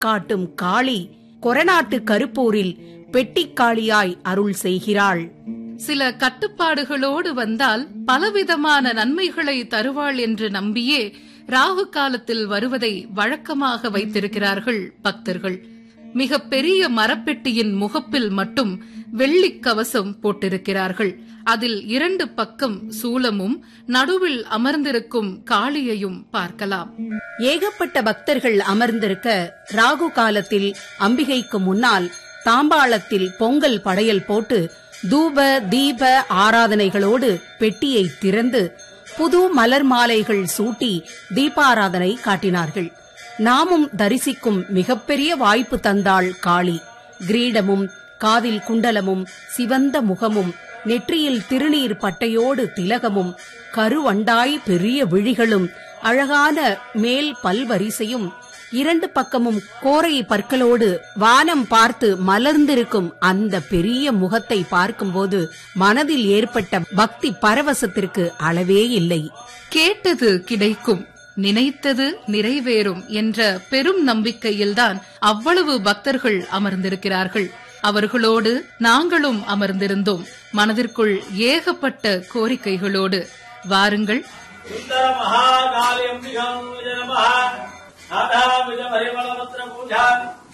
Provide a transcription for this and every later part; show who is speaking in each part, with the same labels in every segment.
Speaker 1: காட்டும் காளி கொரநாட்டு கருப்பூரில் பெட்டிக்காளியாய் அருள் செய்கிறாள்
Speaker 2: சில கட்டுப்பாடுகளோடு வந்தால் பலவிதமான நன்மைகளை தருவாள் என்று நம்பியே ராகு காலத்தில் வருவதை வழக்கமாக வைத்திருக்கிறார்கள் பக்தர்கள் மிக பெரிய மரப்பெட்டியின் முகப்பில் மட்டும் வெள்ளிக் கவசம் போட்டிருக்கிறார்கள் அதில் இரண்டு பக்கம் சூலமும் நடுவில் அமர்ந்திருக்கும் காளியையும் பார்க்கலாம்
Speaker 1: ஏகப்பட்ட பக்தர்கள் அமர்ந்திருக்க ராகு காலத்தில் அம்பிகைக்கு முன்னால் தாம்பாளத்தில் பொங்கல் படையல் போட்டு தூப தீப ஆராதனைகளோடு பெட்டியை திறந்து புது மலர் மாலைகள் சூட்டி தீபாராதனை காட்டினார்கள் நாமும் தரிசிக்கும் மிகப்பெரிய வாய்ப்பு தந்தாள் காளி கிரீடமும் காதில் குண்டலமும் சிவந்த முகமும் நெற்றியில் திருநீர் பட்டையோடு திலகமும் கருவண்டாய் பெரிய விழிகளும் அழகான மேல் பல்வரிசையும் இரண்டு பக்கமும் கோரை பற்களோடு வானம் பார்த்து மலர்ந்திருக்கும் அந்த பெரிய முகத்தை பார்க்கும்போது மனதில் ஏற்பட்ட பக்தி பரவசத்திற்கு அளவே இல்லை
Speaker 2: கேட்டது கிடைக்கும் நினைத்தது நிறைவேறும் என்ற பெரும் நம்பிக்கையில்தான் அவ்வளவு பக்தர்கள் அமர்ந்திருக்கிறார்கள் அவர்களோடு நாங்களும் அமர்ந்திருந்தோம் மனதிற்குள் ஏகப்பட்ட கோரிக்கைகளோடு வாருங்கள்
Speaker 3: சுந்தர மகாகாலியம்பிகம் நம நாதாவித பரிமளபத்திர பூஜா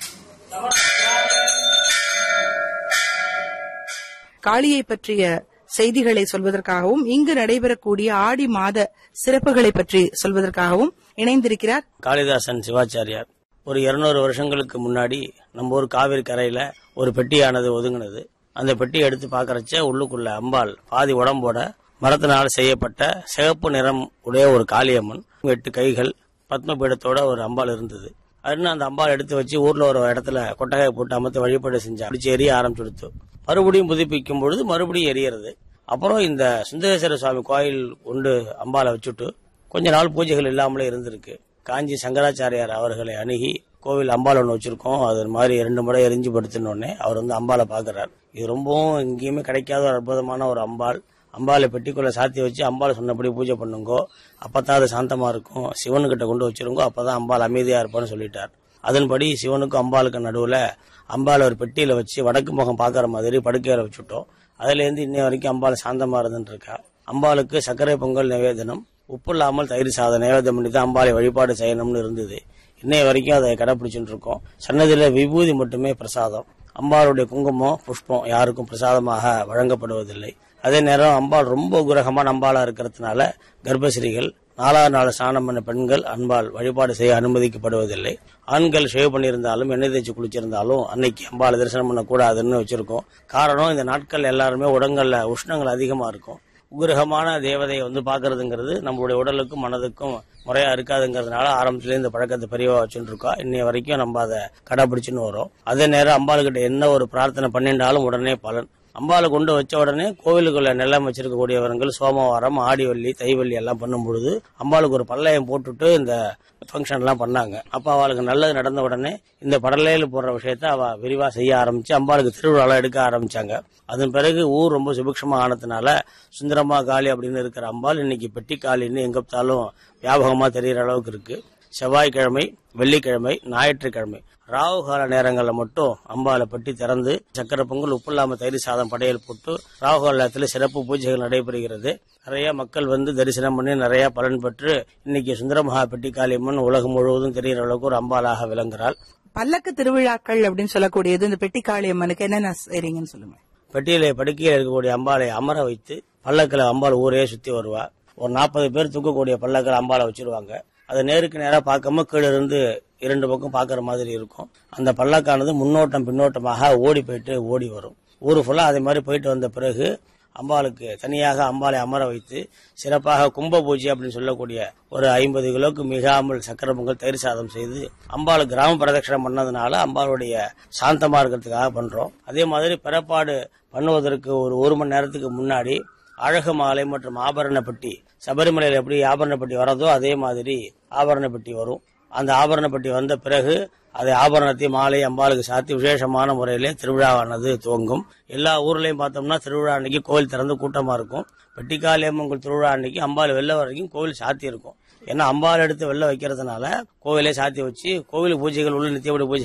Speaker 4: காளியை பற்றிய செய்திகளை சொல்வதற்காகவும் இங்கு நடைபெறக்கூடிய ஆடி மாத சிறப்புகளை பற்றி சொல்வதற்காகவும் இணைந்திருக்கிறார்
Speaker 5: காளிதாசன் சிவாச்சாரியார் ஒரு இருநூறு வருஷங்களுக்கு முன்னாடி நம்ம ஊர் காவிரி கரையில ஒரு பெட்டியானது ஒதுங்கினது அந்த பெட்டியை எடுத்து பார்க்கறச்ச உள்ளுக்குள்ள அம்பாள் பாதி உடம்போட மரத்தினால் செய்யப்பட்ட சிகப்பு நிறம் உடைய ஒரு காளியம்மன் எட்டு கைகள் பத்மபீடத்தோட ஒரு அம்பாள் இருந்தது அதுன்னு அந்த அம்பாள் எடுத்து வச்சு ஊர்ல ஒரு இடத்துல கொட்டகையை போட்டு அமர்த்து வழிபாடு செஞ்சா அடிச்சு எரிய ஆரம்பிச்சுடுத்து மறுபடியும் புதுப்பிக்கும் பொழுது மறுபடியும் எரியறது அப்புறம் இந்த சுந்தரேஸ்வர சுவாமி கோயில் கொண்டு அம்பாளை வச்சுட்டு கொஞ்ச நாள் பூஜைகள் இல்லாமலே இருந்திருக்கு காஞ்சி சங்கராச்சாரியார் அவர்களை அணுகி கோவில் அம்பாள் ஒன்று வச்சிருக்கோம் அது மாதிரி ரெண்டு முறை எரிஞ்சு படுத்தினோடனே அவர் வந்து அம்பாளை பார்க்கறார் இது ரொம்பவும் எங்கேயுமே கிடைக்காத ஒரு அற்புதமான ஒரு அம்பாள் அம்பாளை பெட்டிக்குள்ள சாத்தி வச்சு அம்பாளை சொன்னபடி பூஜை பண்ணுங்கோ அப்பதான் அது சாந்தமா இருக்கும் சிவனுக்கிட்ட கொண்டு வச்சிருங்கோ அப்பதான் அம்பாள் அமைதியா இருப்பான்னு சொல்லிட்டார் அதன்படி சிவனுக்கும் அம்பாளுக்கும் நடுவுல அம்பாள் ஒரு பெட்டியில வச்சு வடக்கு முகம் பார்க்கற மாதிரி படுக்கையில வச்சுட்டோம் அதுல இருந்து இன்னை வரைக்கும் அம்பாள் சாந்தமா இருந்துட்டு இருக்கா அம்பாளுக்கு சர்க்கரை பொங்கல் நிவேதனம் உப்பு இல்லாமல் தயிர் சாதம் நிவேதனம் பண்ணி தான் அம்பாளை வழிபாடு செய்யணும்னு இருந்தது இன்னைய வரைக்கும் அதை கடைபிடிச்சுட்டு இருக்கோம் சன்னதியில விபூதி மட்டுமே பிரசாதம் அம்பாளுடைய குங்குமம் புஷ்பம் யாருக்கும் பிரசாதமாக வழங்கப்படுவதில்லை அதே நேரம் அம்பாள் ரொம்ப உகிரகமான அம்பாளா இருக்கிறதுனால கர்ப்பஸ்ரீகள் நாலாவது நாள் ஸ்நானம் பண்ண பெண்கள் அன்பால் வழிபாடு செய்ய அனுமதிக்கப்படுவதில்லை ஆண்கள் ஷேவ் பண்ணியிருந்தாலும் எண்ணெய் தேய்ச்சி குளிச்சிருந்தாலும் அன்னைக்கு அம்பாளை தரிசனம் பண்ணக்கூடாதுன்னு வச்சிருக்கோம் காரணம் இந்த நாட்கள் எல்லாருமே உடங்கள்ல உஷ்ணங்கள் அதிகமா இருக்கும் உகிரகமான தேவதையை வந்து பாக்குறதுங்கிறது நம்மளுடைய உடலுக்கும் மனதுக்கும் முறையா இருக்காதுங்கிறதுனால ஆரம்பத்துல இந்த பழக்கத்தை பெரியவா வச்சுட்டு இருக்கோம் இன்னைய வரைக்கும் நம்ம அதை கடைபிடிச்சுன்னு வரோம் அதே நேரம் அம்பாளுக்கிட்ட என்ன ஒரு பிரார்த்தனை பண்ணிட்டாலும் உடனே பலன் அம்பாளை கொண்டு வச்ச உடனே கோவிலுக்குள்ள நிலம் வச்சிருக்கக்கூடியவர்கள் சோமவாரம் ஆடிவள்ளி தைவள்ளி எல்லாம் பண்ணும் பொழுது அம்பாளுக்கு ஒரு பல்லயம் போட்டுட்டு இந்த ஃபங்க்ஷன் எல்லாம் பண்ணாங்க அப்ப அவளுக்கு நல்லது நடந்த உடனே இந்த படலையில போடுற விஷயத்த அவ விரிவா செய்ய ஆரம்பிச்சு அம்பாளுக்கு திருவிழா எடுக்க ஆரம்பிச்சாங்க அதன் பிறகு ஊர் ரொம்ப சுபிக்ஷமா ஆனதுனால சுந்தரமா காளி அப்படின்னு இருக்கிற அம்பாள் இன்னைக்கு பெட்டி காளின்னு எங்க பார்த்தாலும் வியாபகமா தெரியற அளவுக்கு இருக்கு செவ்வாய்க்கிழமை வெள்ளிக்கிழமை ஞாயிற்றுக்கிழமை ராகு கால நேரங்கள்ல மட்டும் அம்பாலை பட்டி திறந்து சக்கரை பொங்கல் உப்பு இல்லாம தயிர் சாதம் படையல் போட்டு ராகு கால நேரத்தில் சிறப்பு பூஜைகள் நடைபெறுகிறது நிறைய மக்கள் வந்து தரிசனம் பண்ணி நிறைய பலன் பெற்று இன்னைக்கு சுந்தரமகா பெட்டி காளியம்மன் உலகம் முழுவதும் தெரிகிற அளவுக்கு ஒரு அம்பாலாக விளங்குகிறாள்
Speaker 4: பல்லக்கு திருவிழாக்கள் அப்படின்னு சொல்லக்கூடியது இந்த பெட்டி காளியம்மனுக்கு என்னென்ன செய்றீங்கன்னு சொல்லுங்க
Speaker 5: பெட்டியில படுக்கையில் இருக்கக்கூடிய அம்பாளை அமர வைத்து பல்லக்கில் அம்பாள் ஊரே சுத்தி வருவா ஒரு நாற்பது பேர் தூக்கக்கூடிய பல்லக்கில் அம்பாளை வச்சிருவாங்க அதை நேருக்கு நேரா பார்க்காம கீழே இருந்து இரண்டு பக்கம் பார்க்குற மாதிரி இருக்கும் அந்த பல்லக்கானது முன்னோட்டம் பின்னோட்டமாக ஓடி போயிட்டு ஓடி வரும் ஊர் ஃபுல்லா அதே மாதிரி போயிட்டு வந்த பிறகு அம்பாளுக்கு தனியாக அம்பாளை அமர வைத்து சிறப்பாக கும்ப பூஜை அப்படின்னு சொல்லக்கூடிய ஒரு ஐம்பது கிலோக்கு மிகாமல் சக்கரை பொங்கல் தயிர் சாதம் செய்து அம்பாள் கிராம பிரதட்சணம் பண்ணதுனால அம்பாளுடைய சாந்தமா இருக்கிறதுக்காக பண்றோம் அதே மாதிரி பிறப்பாடு பண்ணுவதற்கு ஒரு ஒரு மணி நேரத்துக்கு முன்னாடி அழகு மாலை மற்றும் ஆபரண பெட்டி சபரிமலையில் எப்படி ஆபரண பெட்டி வரதோ அதே மாதிரி ஆபரண பெட்டி வரும் அந்த ஆபரண பெட்டி வந்த பிறகு அதை ஆபரணத்தை மாலை அம்பாளுக்கு சாத்தி விசேஷமான முறையிலே திருவிழாவானது துவங்கும் எல்லா ஊர்லயும் பார்த்தோம்னா திருவிழா அன்னைக்கு கோவில் திறந்து கூட்டமா இருக்கும் பெட்டிக்காளியம்மன் திருவிழா அன்னைக்கு அம்பாள் வெளில வரைக்கும் கோவில் சாத்தி இருக்கும் ஏன்னா அம்பாள் எடுத்து வெளில வைக்கிறதுனால கோவிலே சாத்தி வச்சு கோவில் பூஜைகள் உள்ள நித்தியப்படி பூஜை